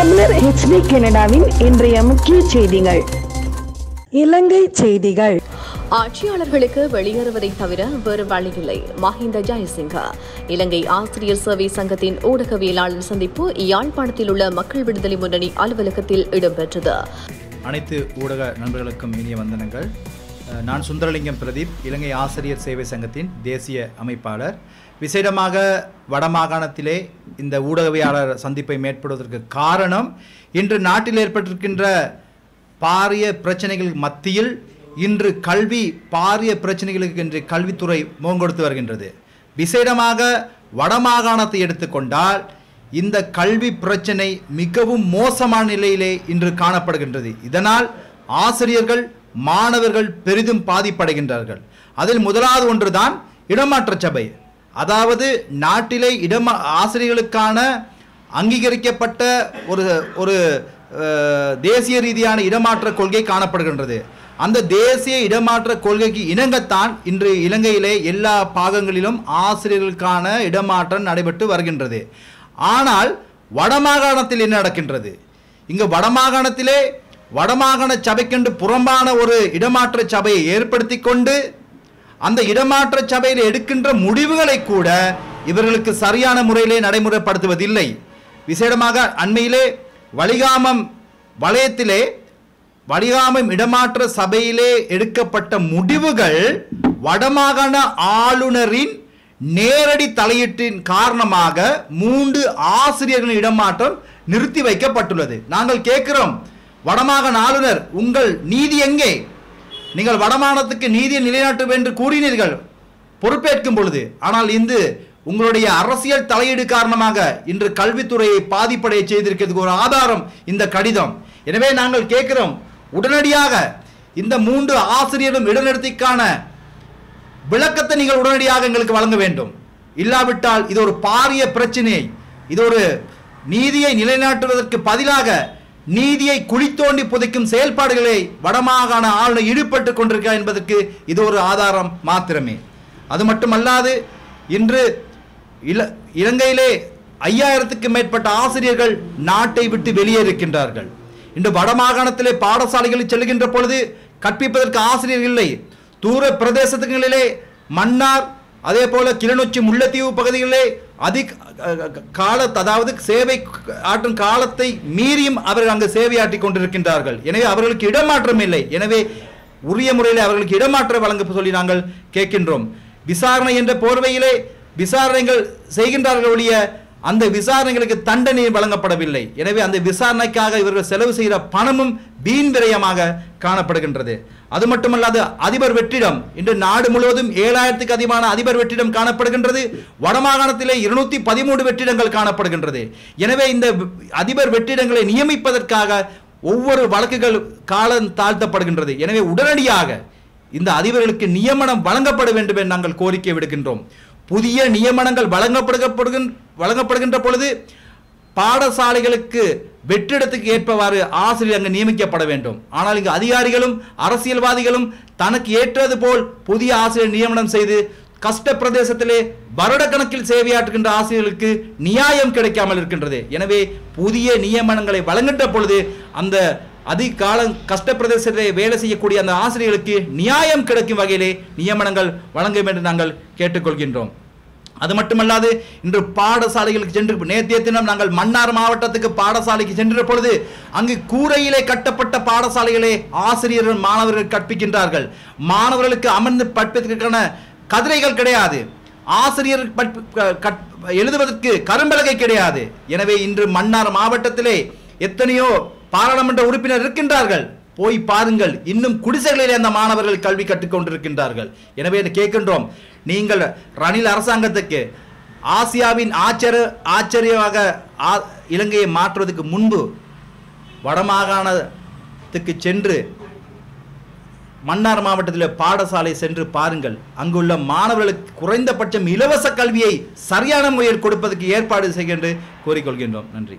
தமிழர் ஹெச்டி கனடாவின் இன்றைய முக்கிய செய்திகள் இலங்கை செய்திகள் ஆட்சியாளர்களுக்கு வெளியேறுவதை தவிர வேறு வழியில்லை மஹிந்த ஜெயசிங்க இலங்கை ஆசிரியர் சேவை சங்கத்தின் ஊடகவியலாளர் சந்திப்பு யாழ்ப்பாணத்தில் உள்ள மக்கள் விடுதலை முன்னணி அலுவலகத்தில் இடம்பெற்றது அனைத்து ஊடக நண்பர்களுக்கும் இனிய வந்தனங்கள் அஹ், நான் சுந்தரலிங்கம் பிரதீப் இலங்கை ஆசிரியர் சேவை சங்கத்தின் தேசிய அமைப்பாளர் விசேடமாக வடமாகாணத்திலே இந்த ஊடகவியாளர் சந்திப்பை மேற்படுவதற்கு காரணம் இன்று நாட்டில் ஏற்பட்டிருக்கின்ற பாரிய பிரச்சனைகள் மத்தியில் இன்று கல்வி பாரிய பிரச்சனைகளுக்கு இன்று கல்வித்துறை முகங்கொடுத்து வருகின்றது விசேடமாக வடமாகாணத்தை எடுத்துக்கொண்டால் இந்த கல்வி பிரச்சனை மிகவும் மோசமான நிலையிலே இன்று காணப்படுகின்றது இதனால் ஆசிரியர்கள் மாணவர்கள் பெரிதும் பாதிப்படைகின்றார்கள் அதில் முதலாவது ஒன்றுதான் இடமாற்ற சபை அதாவது நாட்டிலே இடமா ஆசிரியர்களுக்கான அங்கீகரிக்கப்பட்ட ஒரு ஒரு அஹ், தேசிய ரீதியான இடமாற்ற கொள்கை காணப்படுகின்றது அந்த தேசிய இடமாற்ற கொள்கைக்கு இணங்கத்தான் இன்று இலங்கையிலே எல்லா பாகங்களிலும் ஆசிரியர்களுக்கான இடமாற்றம் நடைபெற்று வருகின்றது ஆனால் வடமாகாணத்தில் என்ன நடக்கின்றது இங்கு வடமாகாணத்திலே வடமாகாண சபைக்கென்று புறம்பான ஒரு இடமாற்ற சபையை ஏற்படுத்தி கொண்டு அந்த இடமாற்ற சபையில் எடுக்கின்ற முடிவுகளை கூட இவர்களுக்கு சரியான முறையிலே நடைமுறைப்படுத்துவதில்லை விசேடமாக அண்மையிலே வலிகாமம் வலயத்திலே வலிகாமம் இடமாற்ற சபையிலே எடுக்கப்பட்ட முடிவுகள் வடமாகாண ஆளுநரின் நேரடி தலையீட்டின் காரணமாக மூன்று ஆசிரியர்களின் இடமாற்றம் நிறுத்தி வைக்கப்பட்டுள்ளது நாங்கள் கேட்கிறோம் வடமாகாண ஆளுநர் உங்கள் நீதி எங்கே நீங்கள் வடமாகாணத்துக்கு நீதியை நிலைநாட்டும் என்று கூறினீர்கள் பொறுப்பேற்கும் பொழுது ஆனால் இன்று உங்களுடைய அரசியல் தலையீடு காரணமாக இன்று கல்வித்துறையை பாதிப்படைய செய்திருக்கிறதுக்கு ஒரு ஆதாரம் இந்த கடிதம் எனவே நாங்கள் கேட்கிறோம் உடனடியாக இந்த மூன்று ஆசிரியரும் இடநிறுத்திக்கான விளக்கத்தை நீங்கள் உடனடியாக எங்களுக்கு வழங்க வேண்டும் இல்லாவிட்டால் இது ஒரு பாரிய பிரச்சனை இது ஒரு நீதியை நிலைநாட்டுவதற்கு பதிலாக நீதியை குழித்தோண்டி புதைக்கும் செயல்பாடுகளை வடமாகாண ஆளுநர் ஈடுபட்டு கொண்டிருக்கிறார் என்பதற்கு இது ஒரு ஆதாரம் மாத்திரமே அது மட்டுமல்லாது இன்று இல இலங்கையிலே ஐயாயிரத்துக்கு மேற்பட்ட ஆசிரியர்கள் நாட்டை விட்டு வெளியே இருக்கின்றார்கள் இன்று வடமாகாணத்திலே பாடசாலைகளில் செல்கின்ற பொழுது கற்பிப்பதற்கு ஆசிரியர் இல்லை தூர பிரதேசத்துகளிலே மன்னார் அதே போல கிளிநொச்சி முல்லைத்தீவு பகுதிகளிலே அதிக கால அதாவது சேவை ஆற்றும் காலத்தை மீறியும் அவர்கள் அங்கு சேவையாற்றிக் கொண்டிருக்கின்றார்கள் எனவே அவர்களுக்கு இடமாற்றம் இல்லை எனவே உரிய முறையில் அவர்களுக்கு இடமாற்றம் வழங்க சொல்லி நாங்கள் கேட்கின்றோம் விசாரணை என்ற போர்வையிலே விசாரணைகள் செய்கின்றார்கள் ஒழிய அந்த விசாரணைகளுக்கு தண்டனை வழங்கப்படவில்லை எனவே அந்த விசாரணைக்காக இவர்கள் செலவு செய்கிற பணமும் வீண் விரயமாக காணப்படுகின்றது அது மட்டுமல்லாது அதிபர் வெற்றிடம் இன்று நாடு முழுவதும் ஏழாயிரத்துக்கு அதிகமான அதிபர் வெற்றிடம் காணப்படுகின்றது வடமாகாணத்திலே இருநூத்தி பதிமூன்று வெற்றிடங்கள் காணப்படுகின்றது எனவே இந்த அதிபர் வெற்றிடங்களை நியமிப்பதற்காக ஒவ்வொரு வழக்குகள் காலம் தாழ்த்தப்படுகின்றது எனவே உடனடியாக இந்த அதிபர்களுக்கு நியமனம் வழங்கப்பட வேண்டும் என்று நாங்கள் கோரிக்கை விடுக்கின்றோம் புதிய நியமனங்கள் வழங்கப்படுகின்ற வழங்கப்படுகின்ற பொழுது பாடசாலைகளுக்கு வெற்றிடத்துக்கு ஏற்பவாறு ஆசிரியர் அங்கு நியமிக்கப்பட வேண்டும் ஆனால் இங்கு அதிகாரிகளும் அரசியல்வாதிகளும் தனக்கு ஏற்றது போல் புதிய ஆசிரியர் நியமனம் செய்து கஷ்ட பிரதேசத்திலே வருடக்கணக்கில் சேவையாற்றுகின்ற ஆசிரியர்களுக்கு நியாயம் கிடைக்காமல் இருக்கின்றது எனவே புதிய நியமனங்களை வழங்குகின்ற பொழுது அந்த அதிக காலம் கஷ்ட பிரதேசத்திலே வேலை செய்யக்கூடிய அந்த ஆசிரியர்களுக்கு நியாயம் கிடைக்கும் வகையிலே நியமனங்கள் வழங்க வேண்டும் என்று நாங்கள் கேட்டுக்கொள்கின்றோம் அது மட்டுமல்லாது இன்று பாடசாலைகளுக்கு சென்று நேற்றைய தினம் நாங்கள் மன்னார் மாவட்டத்துக்கு பாடசாலைக்கு சென்ற பொழுது அங்கு கூரையிலே கட்டப்பட்ட பாடசாலைகளே ஆசிரியர்கள் மாணவர்கள் கற்பிக்கின்றார்கள் மாணவர்களுக்கு அமர்ந்து படிப்பதற்கான கதிரைகள் கிடையாது ஆசிரியர் படிப்பு கற்- எழுதுவதற்கு கரும்பலகை கிடையாது எனவே இன்று மன்னார் மாவட்டத்திலே எத்தனையோ பாராளுமன்ற உறுப்பினர் இருக்கின்றார்கள் போய் பாருங்கள் இன்னும் குடிசைகளிலே அந்த மாணவர்கள் கல்வி கற்றுக்கொண்டிருக்கின்றார்கள் எனவே கேட்கின்றோம் நீங்கள் ரணில் அரசாங்கத்துக்கு ஆசியாவின் ஆச்சரிய ஆச்சரியமாக ஆ- இலங்கையை மாற்றுவதற்கு முன்பு வடமாகாணத்துக்கு சென்று மன்னார் மாவட்டத்தில் பாடசாலை சென்று பாருங்கள் அங்குள்ள மாணவர்களுக்கு குறைந்தபட்சம் இலவச கல்வியை சரியான முறையில் கொடுப்பதற்கு ஏற்பாடு செய்ய என்று கோரிக்கொள்கின்றோம் நன்றி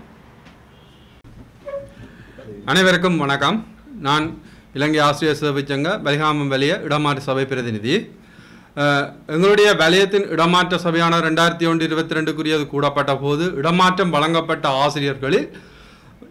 அனைவருக்கும் வணக்கம் நான் இலங்கை ஆசிரியர் சேவை சங்க பலிகாமம் வலிய இடமாற்ற சபை பிரதிநிதி அஹ், எங்களுடைய வலயத்தின் இடமாற்ற சபையான ரெண்டாயிரத்தி ஒன்று இருபத்தி ரெண்டுக்குரியது கூடப்பட்ட போது இடமாற்றம் வழங்கப்பட்ட ஆசிரியர்களில்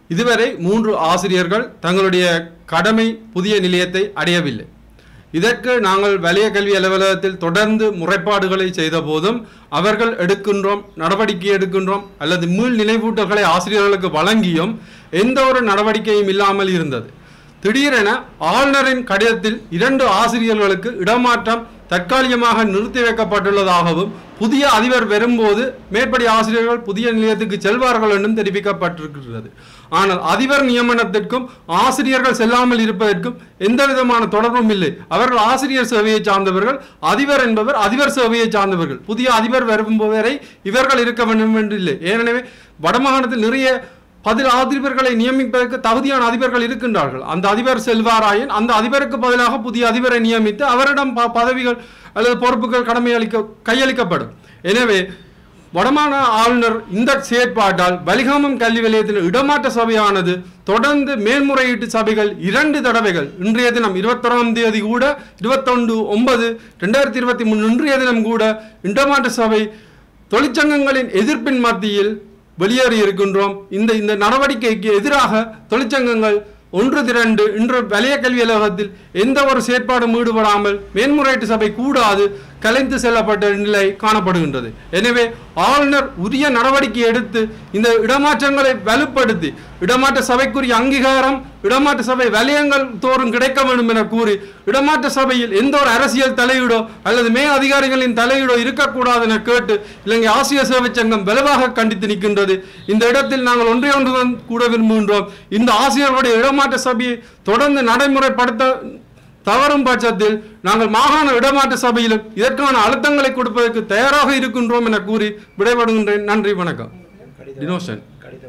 இதுவரை மூன்று ஆசிரியர்கள் தங்களுடைய கடமை புதிய நிலையத்தை அடையவில்லை இதற்கு நாங்கள் வலய கல்வி அலுவலகத்தில் தொடர்ந்து முறைப்பாடுகளை செய்த போதும் அவர்கள் எடுக்கின்றோம் நடவடிக்கை எடுக்கின்றோம் அல்லது மீள் நினைவூட்டல்களை ஆசிரியர்களுக்கு வழங்கியும் எந்த ஒரு நடவடிக்கையும் இல்லாமல் இருந்தது திடீரென ஆளுநரின் கடிதத்தில் இரண்டு ஆசிரியர்களுக்கு இடமாற்றம் தற்காலிகமாக நிறுத்தி வைக்கப்பட்டுள்ளதாகவும் புதிய அதிபர் வரும்போது மேற்படி ஆசிரியர்கள் புதிய நிலையத்துக்கு செல்வார்கள் என்றும் தெரிவிக்கப்பட்டிருக்கிறது ஆனால் அதிபர் நியமனத்திற்கும் ஆசிரியர்கள் செல்லாமல் இருப்பதற்கும் எந்த விதமான தொடர்பும் இல்லை அவர்கள் ஆசிரியர் சேவையை சார்ந்தவர்கள் அதிபர் என்பவர் அதிபர் சேவையை சார்ந்தவர்கள் புதிய அதிபர் வரும் வரை இவர்கள் இருக்க வேண்டும் என்று இல்லை ஏனெனவே வடமாகாணத்தில் நிறைய பதில் அதிபர்களை நியமிப்பதற்கு தகுதியான அதிபர்கள் இருக்கின்றார்கள் அந்த அதிபர் செல்வாராயின் அந்த அதிபருக்கு பதிலாக புதிய அதிபரை நியமித்து அவரிடம் ப- பதவிகள் அல்லது பொறுப்புகள் கடமை அளிக்க கையளிக்கப்படும் எனவே வடமாகாண ஆளுநர் இந்த செயற்பாட்டால் பலிகாமம் கல்வி நிலையத்தில் இடமாற்ற சபையானது தொடர்ந்து மேல்முறையீட்டு சபைகள் இரண்டு தடவைகள் இன்றைய தினம் இருபத்தொராம் தேதி கூட இருபத்தொன்று ஒன்பது ரெண்டாயிரத்தி இருபத்தி மூணு இன்றைய தினம் கூட இடமாற்ற சபை தொழிற்சங்கங்களின் எதிர்ப்பின் மத்தியில் வெளியேறி இருக்கின்றோம் இந்த இந்த நடவடிக்கைக்கு எதிராக தொழிற்சங்கங்கள் ஒன்று திரண்டு இன்று வலய கல்வி அலுவலகத்தில் எந்த ஒரு செயற்பாடும் ஈடுபடாமல் மேன்முறையீட்டு சபை கூடாது கலைந்து செல்லப்பட்ட நிலை காணப்படுகின்றது எனவே ஆளுநர் உரிய நடவடிக்கை எடுத்து இந்த இடமாற்றங்களை வலுப்படுத்தி இடமாற்ற சபைக்குரிய அங்கீகாரம் இடமாற்ற சபை வலயங்கள் தோறும் கிடைக்க வேண்டும் என கூறி இடமாற்ற சபையில் எந்த ஒரு அரசியல் தலையீடோ அல்லது மே அதிகாரிகளின் தலையீடோ இருக்கக்கூடாது என கேட்டு இலங்கை ஆசிரியர் சேவை சங்கம் வலுவாக கண்டித்து நிற்கின்றது இந்த இடத்தில் நாங்கள் ஒன்றே ஒன்றுதான் கூட விரும்புகின்றோம் இந்த ஆசிரியர்களுடைய இடமாற்ற சபையை தொடர்ந்து நடைமுறைப்படுத்த தவறும் பட்சத்தில் நாங்கள் மாகாண இடமாற்ற சபையிலும் இதற்கான அழுத்தங்களை கொடுப்பதற்கு தயாராக இருக்கின்றோம் என கூறி விடைபடுகின்றேன் நன்றி வணக்கம் டினோஷன்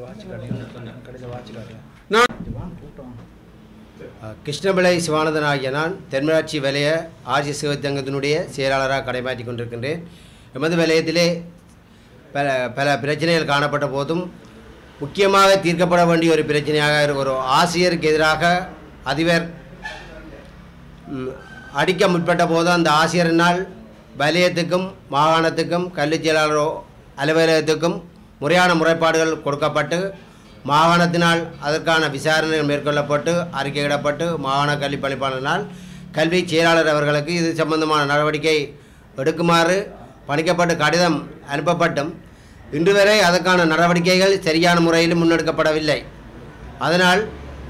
நான் கிருஷ்ணபிள்ளை சிவானந்தன் ஆகிய நான் தென்மராட்சி வலய ஆட்சி சிவத்தங்கத்தினுடைய செயலாளராக கடைமாற்றி கொண்டிருக்கின்றேன் எமது வலயத்திலே பல பல பிரச்சனைகள் காணப்பட்ட போதும் முக்கியமாக தீர்க்கப்பட வேண்டிய ஒரு பிரச்சனையாக இரு- ஒரு ஆசிரியருக்கு எதிராக அதிபர் ம், அடிக்க முற்பட்ட போது அந்த ஆசிரியரினால் வலயத்துக்கும் மாகாணத்துக்கும் கல்விச் செயலாளர் அலுவலகத்துக்கும் முறையான முறைப்பாடுகள் கொடுக்கப்பட்டு மாகாணத்தினால் அதற்கான விசாரணைகள் மேற்கொள்ளப்பட்டு அறிக்கையிடப்பட்டு மாகாண கல்வி பணிப்பாளரினால் கல்வி செயலாளர் அவர்களுக்கு இது சம்பந்தமான நடவடிக்கை எடுக்குமாறு பணிக்கப்பட்டு கடிதம் அனுப்பப்பட்டும் இன்று வரை அதற்கான நடவடிக்கைகள் சரியான முறையில் முன்னெடுக்கப்படவில்லை அதனால்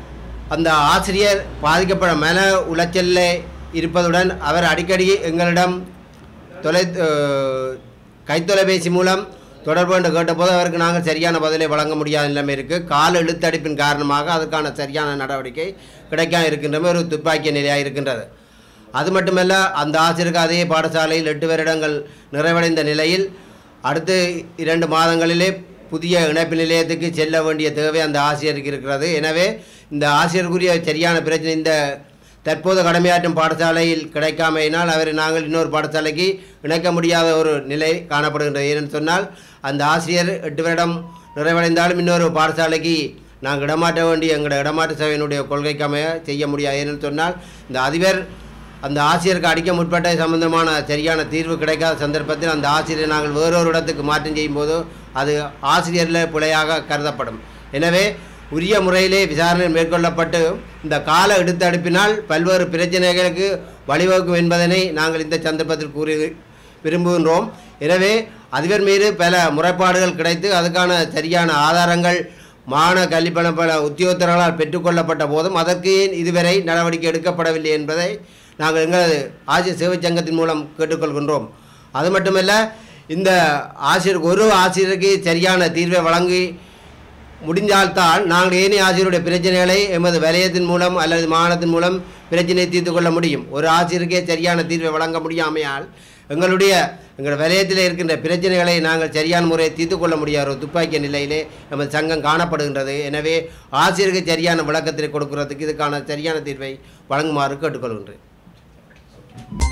அந்த ஆசிரியர் பாதிக்கப்பட மன உளைச்சலில் இருப்பதுடன் அவர் அடிக்கடி எங்களிடம் தொலை அஹ், கைத்தொலைபேசி மூலம் தொடர்பு என்று கேட்டபோது அவருக்கு நாங்கள் சரியான பதிலை வழங்க முடியாத நிலைமை இருக்குது கால இழுத்தடிப்பின் காரணமாக அதுக்கான சரியான நடவடிக்கை கிடைக்காம இருக்கின்ற ஒரு துப்பாக்கிய நிலையாக இருக்கின்றது அது மட்டுமல்ல அந்த ஆசிரியருக்கு அதே பாடசாலையில் எட்டு வருடங்கள் நிறைவடைந்த நிலையில் அடுத்து இரண்டு மாதங்களிலே புதிய இணைப்பு நிலையத்துக்கு செல்ல வேண்டிய தேவை அந்த ஆசிரியருக்கு இருக்கிறது எனவே இந்த ஆசிரியருக்குரிய சரியான பிரச்சனை இந்த தற்போது கடமையாற்றும் பாடசாலையில் கிடைக்காமையினால் அவரை நாங்கள் இன்னொரு பாடசாலைக்கு இணைக்க முடியாத ஒரு நிலை காணப்படுகின்றது ஏனென்று சொன்னால் அந்த ஆசிரியர் எட்டு வருடம் நிறைவடைந்தாலும் இன்னொரு பாடசாலைக்கு நாங்கள் இடமாற்ற வேண்டிய எங்களோட இடமாற்ற சபையினுடைய கொள்கைக்கு அமைய செய்ய முடியாது ஏனென்று சொன்னால் இந்த அதிபர் அந்த ஆசிரியருக்கு அடிக்க முற்பட்ட சம்பந்தமான சரியான தீர்வு கிடைக்காத சந்தர்ப்பத்தில் அந்த ஆசிரியரை நாங்கள் வேறொரு இடத்துக்கு மாற்றம் செய்யும்போது அது ஆசிரியரில் பிழையாக கருதப்படும் எனவே உரிய முறையிலே விசாரணை மேற்கொள்ளப்பட்டு இந்த கால எடுத்தடுப்பினால் பல்வேறு பிரச்சனைகளுக்கு வழிவகுக்கும் என்பதனை நாங்கள் இந்த சந்தர்ப்பத்தில் கூறி விரும்புகின்றோம் எனவே அதிபர் மீது பல முறைப்பாடுகள் கிடைத்து அதுக்கான சரியான ஆதாரங்கள் மாகாண கல்விப்பண பல உத்தியோகத்தர்களால் பெற்றுக்கொள்ளப்பட்ட போதும் அதற்கு ஏன் இதுவரை நடவடிக்கை எடுக்கப்படவில்லை என்பதை நாங்கள் எங்களது ஆசிரியர் சேவை சங்கத்தின் மூலம் கேட்டுக்கொள்கின்றோம் அது மட்டுமல்ல இந்த ஆசிரியருக்கு ஒரு ஆசிரியருக்கு சரியான தீர்வை வழங்கி முடிந்தால்தான் நாங்கள் ஏனைய ஆசிரியருடைய பிரச்சனைகளை எமது வலயத்தின் மூலம் அல்லது மாகாணத்தின் மூலம் பிரச்சனையை தீர்த்து கொள்ள முடியும் ஒரு ஆசிரியருக்கே சரியான தீர்வை வழங்க முடியாமையால் எங்களுடைய எங்கள் வலயத்தில் இருக்கின்ற பிரச்சனைகளை நாங்கள் சரியான முறையை தீர்த்து கொள்ள முடியாத ஒரு துப்பாக்கிய நிலையிலே நமது சங்கம் காணப்படுகின்றது எனவே ஆசிரியருக்கு சரியான விளக்கத்தை கொடுக்கிறதுக்கு இதுக்கான சரியான தீர்வை வழங்குமாறு கேட்டுக்கொள்கின்றேன்